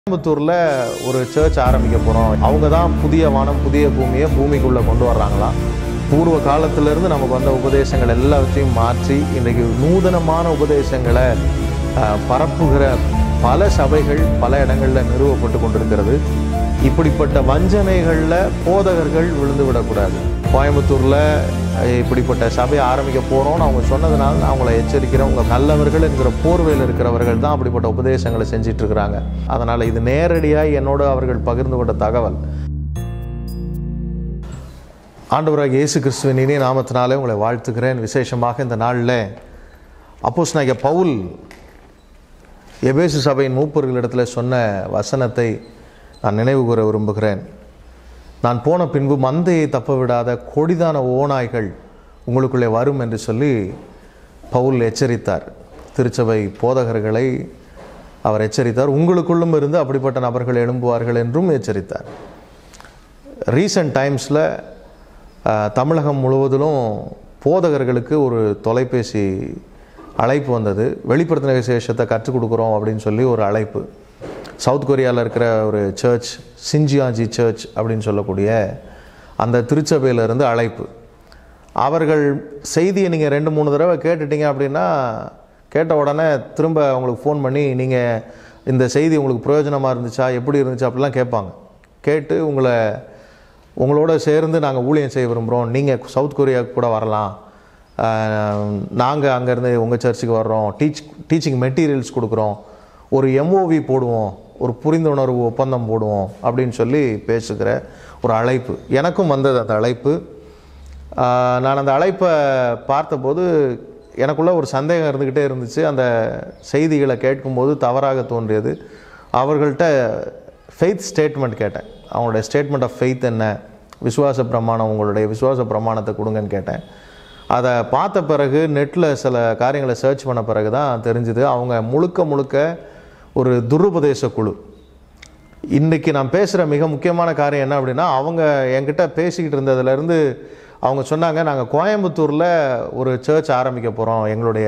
கோயம்புத்தூரில் ஒரு சர்ச் ஆரம்பிக்க போகிறோம் அவங்க தான் புதிய வானம் புதிய பூமியை பூமிக்குள்ளே கொண்டு வர்றாங்களாம் பூர்வ காலத்திலிருந்து நமக்கு வந்த உபதேசங்கள் எல்லாவற்றையும் மாற்றி இன்றைக்கு நூதனமான உபதேசங்களை அஹ், பரப்புகிற பல சபைகள் பல இடங்களில் நிறுவப்பட்டு கொண்டிருக்கிறது இப்படிப்பட்ட வஞ்சனைகளில் போதகர்கள் விழுந்து விடக்கூடாது கோயம்புத்தூரில் அஹ், இப்படிப்பட்ட சபையை ஆரம்பிக்க போகிறோம்னு அவங்க சொன்னதுனால நான் அவங்கள எச்சரிக்கிறேன் உங்க நல்லவர்கள் என்கிற போர்வையில் இருக்கிறவர்கள் தான் அப்படிப்பட்ட உபதேசங்களை செஞ்சிட்டு இருக்கிறாங்க அதனால் இது நேரடியாக என்னோடு அவர்கள் பகிர்ந்து கொண்ட தகவல் ஆண்டவராக இயேசு கிறிஸ்துவின் இனிய நாமத்தினாலே உங்களை வாழ்த்துக்கிறேன் விசேஷமாக இந்த நாளில் அப்போஸ் நாயக பவுல் எபேசு சபையின் மூப்பர்களிடத்தில் சொன்ன வசனத்தை நான் நினைவு கூற விரும்புகிறேன் நான் போன பின்பு மந்தையை தப்ப விடாத கொடிதான ஓநாய்கள் உங்களுக்குள்ளே வரும் என்று சொல்லி பவுல் எச்சரித்தார் திருச்சபை போதகர்களை அவர் எச்சரித்தார் உங்களுக்குள்ளும் இருந்து அப்படிப்பட்ட நபர்கள் எழும்புவார்கள் என்றும் எச்சரித்தார் ரீசன்ட் டைம்ஸில் தமிழகம் முழுவதிலும் போதகர்களுக்கு ஒரு தொலைபேசி அழைப்பு வந்தது வெளிப்படுத்தின விசேஷத்தை கற்றுக் கொடுக்குறோம் அப்படின்னு சொல்லி ஒரு அழைப்பு சவுத் கொரியாவில் இருக்கிற ஒரு சர்ச் சின்ஜியாஜி சர்ச் அப்படின்னு சொல்லக்கூடிய அந்த திருச்சபையிலிருந்து அழைப்பு அவர்கள் செய்தியை நீங்கள் ரெண்டு மூணு தடவை கேட்டுட்டீங்க அப்படின்னா கேட்ட உடனே திரும்ப அவங்களுக்கு ஃபோன் பண்ணி நீங்கள் இந்த செய்தி உங்களுக்கு பிரயோஜனமாக இருந்துச்சா எப்படி இருந்துச்சு அப்படிலாம் கேட்பாங்க கேட்டு உங்களை உங்களோட சேர்ந்து நாங்கள் ஊழியம் செய்ய விரும்புகிறோம் நீங்கள் சவுத் கொரியாவுக்கு கூட வரலாம் நாங்கள் அங்கேருந்து உங்கள் சர்ச்சுக்கு வர்றோம் டீச் டீச்சிங் மெட்டீரியல்ஸ் கொடுக்குறோம் ஒரு எம்ஓவி போடுவோம் ஒரு புரிந்துணர்வு ஒப்பந்தம் போடுவோம் அப்படின்னு சொல்லி பேசுகிற ஒரு அழைப்பு எனக்கும் வந்தது அந்த அழைப்பு ஆஹ் நான் அந்த அழைப்பை பார்த்தபோது எனக்குள்ள ஒரு சந்தேகம் இருந்துக்கிட்டே இருந்துச்சு அந்த செய்திகளை கேட்கும்போது தவறாக தோன்றியது அவர்கள்ட்ட ஃபெய்த் ஸ்டேட்மெண்ட் கேட்டேன் அவங்களுடைய ஸ்டேட்மெண்ட் ஆஃப் ஃபெய்த் என்ன விசுவாச பிரமாணம் உங்களுடைய விசுவாச பிரமாணத்தை கொடுங்கன்னு கேட்டேன் அதை பார்த்த பிறகு நெட்டில் சில காரியங்களை சர்ச் பண்ண பிறகு தான் தெரிஞ்சுது அவங்க முழுக்க முழுக்க ஒரு துருபதேச குழு இன்றைக்கி நான் பேசுகிற மிக முக்கியமான காரியம் என்ன அப்படின்னா அவங்க என்கிட்ட பேசிக்கிட்டு இருந்ததுலேருந்து அவங்க சொன்னாங்க நாங்கள் கோயம்புத்தூரில் ஒரு சர்ச் ஆரம்பிக்க போகிறோம் எங்களுடைய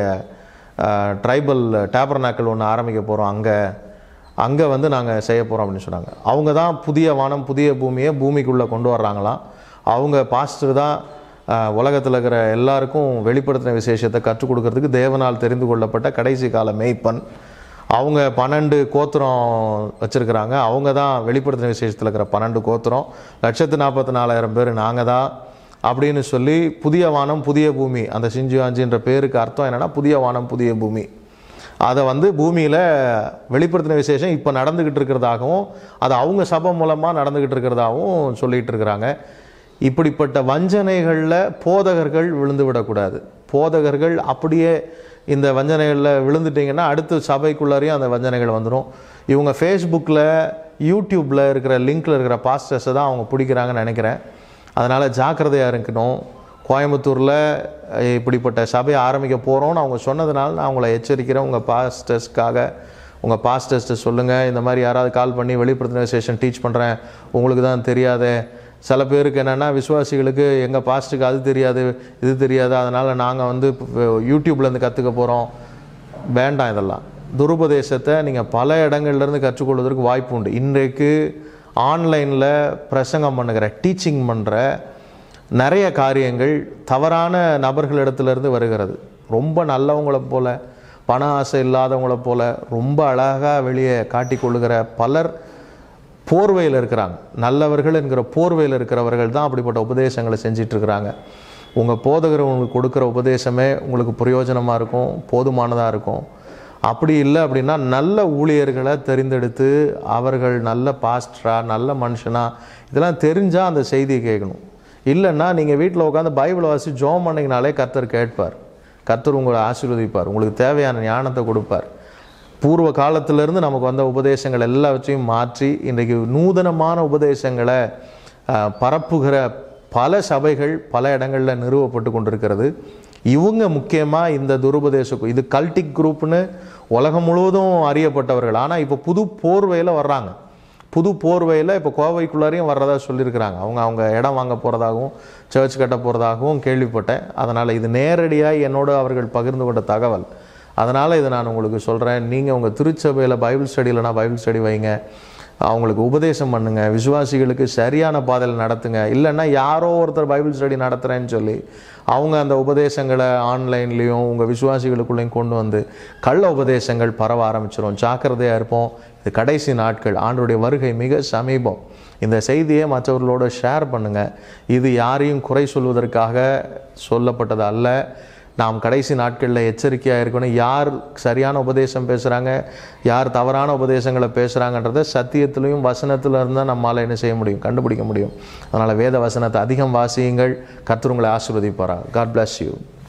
ட்ரைபல் டேபர்நாக்கள் ஒன்று ஆரம்பிக்க போகிறோம் அங்கே அங்கே வந்து நாங்கள் செய்ய போகிறோம் அப்படின்னு சொன்னாங்க அவங்க தான் புதிய வானம் புதிய பூமியை பூமிக்குள்ளே கொண்டு வர்றாங்களாம் அவங்க பாஸ்டர் தான் உலகத்தில் இருக்கிற எல்லாருக்கும் வெளிப்படுத்தின விசேஷத்தை கற்றுக் கொடுக்கறதுக்கு தேவனால் தெரிந்து கொள்ளப்பட்ட கடைசி கால மேய்ப்பன் அவங்க பன்னெண்டு கோத்திரம் வச்சுருக்கிறாங்க அவங்க தான் வெளிப்படுத்தின விசேஷத்தில் இருக்கிற பன்னெண்டு கோத்திரம் லட்சத்து நாற்பத்தி நாலாயிரம் பேர் நாங்கள் தான் அப்படின்னு சொல்லி புதிய வானம் புதிய பூமி அந்த சிஞ்சுவாஞ்சின்ற பேருக்கு அர்த்தம் என்னென்னா புதிய வானம் புதிய பூமி அதை வந்து பூமியில் வெளிப்படுத்தின விசேஷம் இப்போ நடந்துக்கிட்டு இருக்கிறதாகவும் அது அவங்க சபை மூலமாக நடந்துக்கிட்டு இருக்கிறதாகவும் சொல்லிகிட்டு இருக்கிறாங்க இப்படிப்பட்ட வஞ்சனைகளில் போதகர்கள் விழுந்து விடக்கூடாது போதகர்கள் அப்படியே இந்த வஞ்சனைகளில் விழுந்துட்டிங்கன்னா அடுத்த சபைக்குள்ளாரையும் அந்த வஞ்சனைகள் வந்துடும் இவங்க ஃபேஸ்புக்கில் யூடியூப்பில் இருக்கிற லிங்க்கில் இருக்கிற பாஸ்டர்ஸை தான் அவங்க பிடிக்கிறாங்கன்னு நினைக்கிறேன் அதனால் ஜாக்கிரதையாக இருக்கணும் கோயம்புத்தூரில் இப்படிப்பட்ட சபையை ஆரம்பிக்க போகிறோன்னு அவங்க சொன்னதுனால நான் அவங்கள எச்சரிக்கிறேன் உங்கள் பாஸ்டர்ஸ்க்காக உங்கள் பாஸ்டர்ஸ்ட்டு சொல்லுங்கள் இந்த மாதிரி யாராவது கால் பண்ணி வெளிப்படுத்தின செஷன் டீச் பண்ணுறேன் உங்களுக்கு தான் தெரியாதே சில பேருக்கு என்னென்னா விசுவாசிகளுக்கு எங்கள் பாஸ்ட்டுக்கு அது தெரியாது இது தெரியாது அதனால் நாங்கள் வந்து யூடியூப்லேருந்து கற்றுக்க போகிறோம் வேண்டாம் இதெல்லாம் துருபதேசத்தை நீங்கள் பல இடங்கள்லேருந்து கற்றுக்கொள்வதற்கு வாய்ப்பு உண்டு இன்றைக்கு ஆன்லைனில் பிரசங்கம் பண்ணுகிற டீச்சிங் பண்ணுற நிறைய காரியங்கள் தவறான நபர்களிடத்துலேருந்து வருகிறது ரொம்ப நல்லவங்கள போல பண ஆசை இல்லாதவங்கள போல ரொம்ப அழகாக வெளியே காட்டிக்கொள்ளுகிற பலர் போர்வையில் இருக்கிறாங்க நல்லவர்கள் என்கிற போர்வையில் இருக்கிறவர்கள் தான் அப்படிப்பட்ட உபதேசங்களை செஞ்சிட்டு இருக்கிறாங்க உங்கள் போதகர் உங்களுக்கு கொடுக்குற உபதேசமே உங்களுக்கு பிரயோஜனமாக இருக்கும் போதுமானதாக இருக்கும் அப்படி இல்லை அப்படின்னா நல்ல ஊழியர்களை தெரிந்தெடுத்து அவர்கள் நல்ல பாஸ்டரா நல்ல மனுஷனா இதெல்லாம் தெரிஞ்சால் அந்த செய்தியை கேட்கணும் இல்லைன்னா நீங்கள் வீட்டில் உட்காந்து பைபிள் வாசி ஜோம் பண்ணிங்கனாலே கர்த்தர் கேட்பார் கர்த்தர் உங்களை ஆசீர்வதிப்பார் உங்களுக்கு தேவையான ஞானத்தை கொடுப்பார் பூர்வ காலத்திலிருந்து நமக்கு வந்த உபதேசங்கள் எல்லாவற்றையும் மாற்றி இன்றைக்கு நூதனமான உபதேசங்களை அஹ், பரப்புகிற பல சபைகள் பல இடங்களில் நிறுவப்பட்டு கொண்டிருக்கிறது இவங்க முக்கியமாக இந்த துருபதேச கு- இது கல்டிக் குரூப்னு உலகம் முழுவதும் அறியப்பட்டவர்கள் ஆனால் இப்போ புது போர்வையில் வர்றாங்க புது போர்வையில் இப்போ கோவைக்குள்ளாரையும் வர்றதா சொல்லியிருக்கிறாங்க அவங்க அவங்க இடம் வாங்க போகிறதாகவும் சர்ச் கட்ட போகிறதாகவும் கேள்விப்பட்டேன் அதனால் இது நேரடியாக என்னோடு அவர்கள் பகிர்ந்து கொண்ட தகவல் அதனால் இதை நான் உங்களுக்கு சொல்கிறேன் நீங்கள் உங்கள் திருச்சபையில் பைபிள் ஸ்டடியிலனா பைபிள் ஸ்டடி வைங்க அவங்களுக்கு உபதேசம் பண்ணுங்க விசுவாசிகளுக்கு சரியான பாதையில் நடத்துங்க இல்லைன்னா யாரோ ஒருத்தர் பைபிள் ஸ்டடி நடத்துகிறேன்னு சொல்லி அவங்க அந்த உபதேசங்களை ஆன்லைன்லேயும் உங்கள் விசுவாசிகளுக்குள்ளேயும் கொண்டு வந்து கள்ள உபதேசங்கள் பரவ ஆரம்பிச்சிடும் ஜாக்கிரதையாக இருப்போம் இது கடைசி நாட்கள் ஆண்டுடைய வருகை மிக சமீபம் இந்த செய்தியை மற்றவர்களோட ஷேர் பண்ணுங்கள் இது யாரையும் குறை சொல்வதற்காக சொல்லப்பட்டது அல்ல நாம் கடைசி நாட்களில் எச்சரிக்கையாக இருக்கணும் யார் சரியான உபதேசம் பேசுகிறாங்க யார் தவறான உபதேசங்களை பேசுகிறாங்கன்றத சத்தியத்திலையும் வசனத்தில் இருந்தால் நம்மால் என்ன செய்ய முடியும் கண்டுபிடிக்க முடியும் அதனால் வேத வசனத்தை அதிகம் வாசியுங்கள் கர்த்தர் உங்களை ஆசீர்வதிப்பாராங்க காட் bless யூ